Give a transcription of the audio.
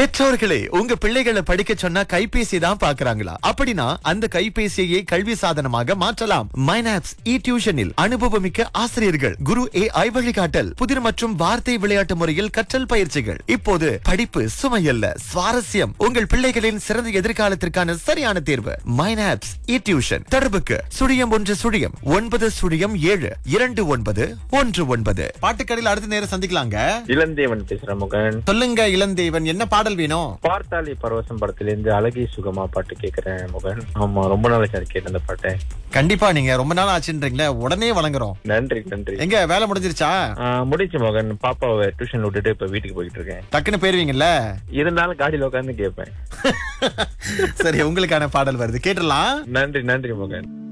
பெற்றோர்களே உங்க பிள்ளைகளை படிக்க சொன்னா கைபேசி தான் பாக்குறாங்களா அப்படின்னா அந்த கைபேசியை கல்வி சாதனமாக மாற்றலாம் மைனாப்ஸ் இ டியூஷனில் அனுபவமிக்க ஆசிரியர்கள் குரு ஏ ஐ வழிகாட்டல் புதிர் மற்றும் வார்த்தை விளையாட்டு முறையில் கற்றல் பயிற்சிகள் இப்போது படிப்பு சுமையல்ல சுவாரஸ்யம் உங்கள் பிள்ளைகளின் சிறந்த எதிர்காலத்திற்கான சரியான தேர்வு மைனாப்ஸ் இ டியூஷன் தொடர்புக்கு சுழியம் ஒன்று சுழியம் ஒன்பது சுழியம் ஏழு இரண்டு ஒன்பது ஒன்று ஒன்பது பாட்டுக்கடையில் அடுத்த நேரம் சந்திக்கலாங்க இளந்தேவன் பேசுறேன் முகன் சொல்லுங்க இளந்தேவன் என்ன பாடல் வேணும் பார்த்தாலி பரவசம் படத்திலிருந்து அழகி சுகமா பாட்டு கேக்குறேன் முகன் ஆமா ரொம்ப நாள் சார் கேட்ட அந்த பாட்டை கண்டிப்பா நீங்க ரொம்ப நாள் ஆச்சுன்றீங்களே உடனே வழங்குறோம் நன்றி நன்றி எங்க வேலை முடிஞ்சிருச்சா ஆ, முடிச்சு மகன் பாப்பாவை டியூஷன் விட்டுட்டு இப்ப வீட்டுக்கு போயிட்டு இருக்கேன் டக்குன்னு போயிருவீங்கல்ல இருந்தாலும் காடியில உட்காந்து கேட்பேன் சரி உங்களுக்கான பாடல் வருது கேட்டுடலாம் நன்றி நன்றி மகன்